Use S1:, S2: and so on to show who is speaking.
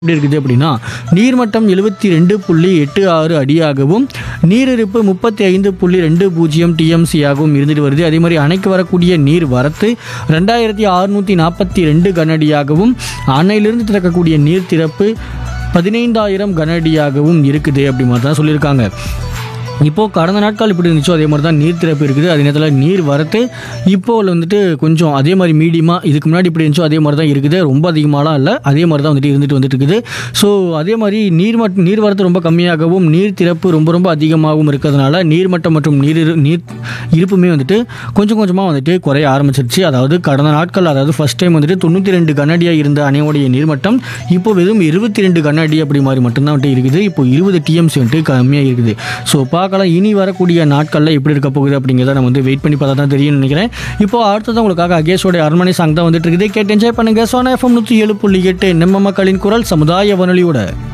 S1: எப்படி இருக்குது அப்படின்னா நீர்மட்டம் எழுபத்தி ரெண்டு புள்ளி எட்டு ஆறு அடியாகவும் நீரிருப்பு முப்பத்தி ஐந்து புள்ளி ரெண்டு பூஜ்ஜியம் டிஎம்சியாகவும் இருந்துட்டு வருது அதே மாதிரி அணைக்கு வரக்கூடிய நீர் வரத்து ரெண்டாயிரத்தி அறுநூற்றி நாற்பத்தி ரெண்டு கனஅடியாகவும் அணையிலிருந்து திறக்கக்கூடிய நீர் திறப்பு பதினைந்தாயிரம் கனஅடியாகவும் இருக்குது அப்படி மாதிரி தான் சொல்லியிருக்காங்க இப்போது கடந்த நாட்கள் இப்படி இருந்துச்சோ அதே மாதிரி தான் நீர் திறப்பு இருக்குது அதே நேரத்தில் நீர் வரத்து இப்போ வந்துட்டு கொஞ்சம் அதே மாதிரி மீடியமாக இதுக்கு முன்னாடி இப்படி இருந்துச்சோ அதே மாதிரி தான் இருக்குது ரொம்ப அதிகமாகலாம் இல்லை அதே மாதிரி தான் வந்துட்டு இருந்துட்டு வந்துட்டு இருக்குது ஸோ அதே மாதிரி நீர் மட் நீர் வரத்து ரொம்ப கம்மியாகவும் நீர் திறப்பு ரொம்ப ரொம்ப அதிகமாகவும் இருக்கிறதுனால நீர்மட்டம் மற்றும் நீர் இரு- நீர் இருப்புமே வந்துட்டு கொஞ்சம் கொஞ்சமாக வந்துட்டு குறைய ஆரம்பிச்சிருச்சு அதாவது கடந்த நாட்கள் அதாவது ஃபர்ஸ்ட் டைம் வந்துட்டு தொண்ணூற்றி ரெண்டு கண்ணடியாக இருந்த அணையோடைய நீர்மட்டம் இப்போ வெறும் இருபத்தி ரெண்டு கண்ணடி அப்படி மாதிரி மட்டும்தான் வந்துட்டு இருக்குது இப்போ இருபது டிஎம்சி வந்துட்டு கம்மியாக இருக்குது ஸோ பார்க்கலாம் இனி வரக்கூடிய நாட்களில் எப்படி இருக்க போகுது அப்படிங்கிறத நம்ம வந்து வெயிட் பண்ணி பார்த்தா தான் தெரியும்னு நினைக்கிறேன் இப்போ அடுத்ததான் உங்களுக்காக அகேஷோட அரண்மனை சாங் தான் வந்துட்டு இருக்குது கேட்டு என்ஜாய் பண்ணுங்க சோனா எஃப்எம் நூற்றி ஏழு புள்ளி எட்டு நம்ம மக்களின் குரல் சமுதாய வானொலியோட